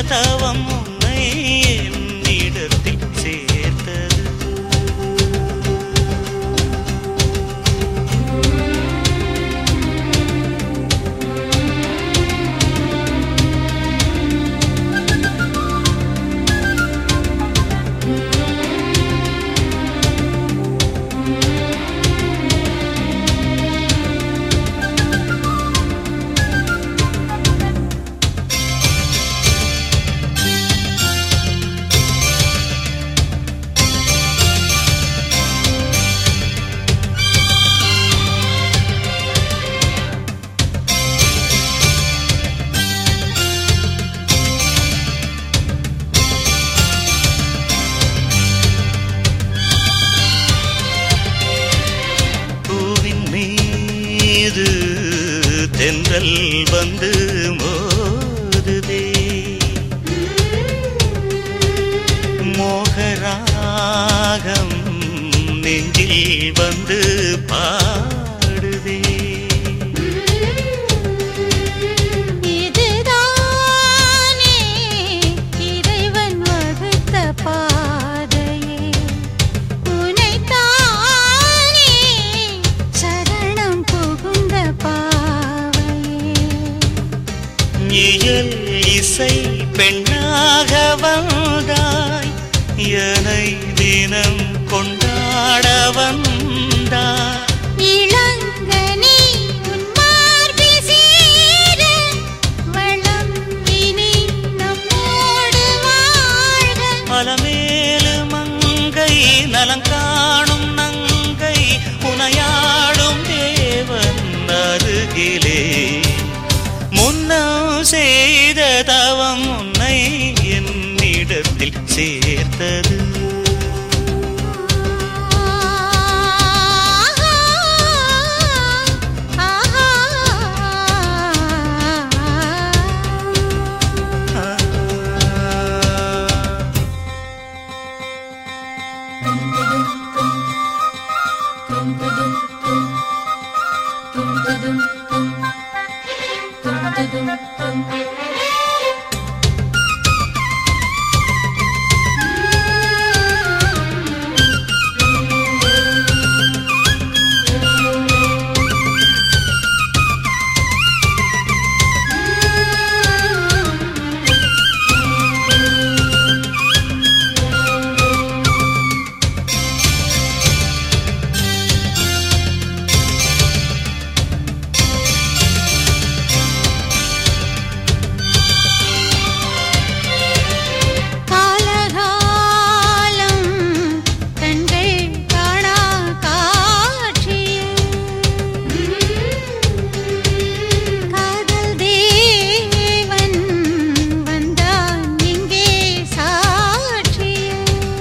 தவம் உன்னை என்னிடத்தில் சேர்த்தது பூவின் மீது தென்றல் வந்து மோதுதே மோகராகம் நெஞ்சில் வந்து பாடுதே இதுதானே இறைவன் வகுத்த பாதையே உனைத்தானே சரணம் புகுந்த பாவையே இயல் இசை பெண்ணாக வந்தாய் என்னை தினம் கொண்டாட வந்தாய் இளங்கனி உன் மார்பில் சேர வளம் இனி நம்மோடு வாழ்க அலமேலு மங்கை நலங்காணும் நங்கை புனையாடும் தேவன் அருகிலே முன்னம் செய்த தவம் உன்னை என்னிடத்தில் சேர்த்தது காலகாலம் கண்கள் காணா காட்சியே காதல் தேவன் வந்தான் இங்கே சாட்சியே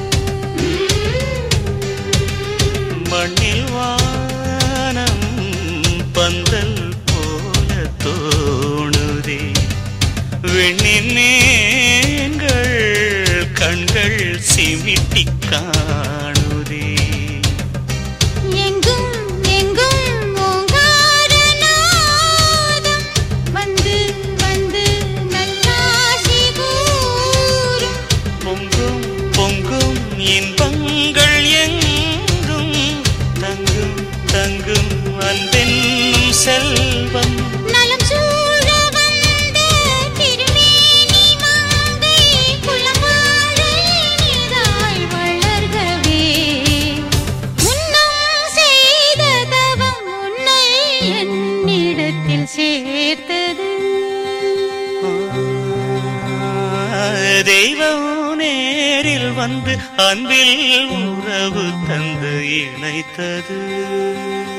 மண்ணில் வானம் பந்தல் போல தோணுதே விண்ணின் மீன்கள் கண்கள் சிமிட்டி காணுதே எங்கும் எங்கும் ஓங்கார நாதம் வந்து வந்து நல்லாசி கூறும் பொங்கும் பொங்கும் இன்பங்கள் எங்கும் தங்கும் தங்கும் அன்பென்னும் செல்வம் நலம் சூழ வந்த திருமேனி மங்கை குலம் வாழ இனிதாய் வளர்கவே முன்னம் செய்த தவம் உன்னை என்னிடத்தில் சேர்த்தது தெய்வம் நேரில் வந்து அன்பில் உறவு தந்து இணைத்தது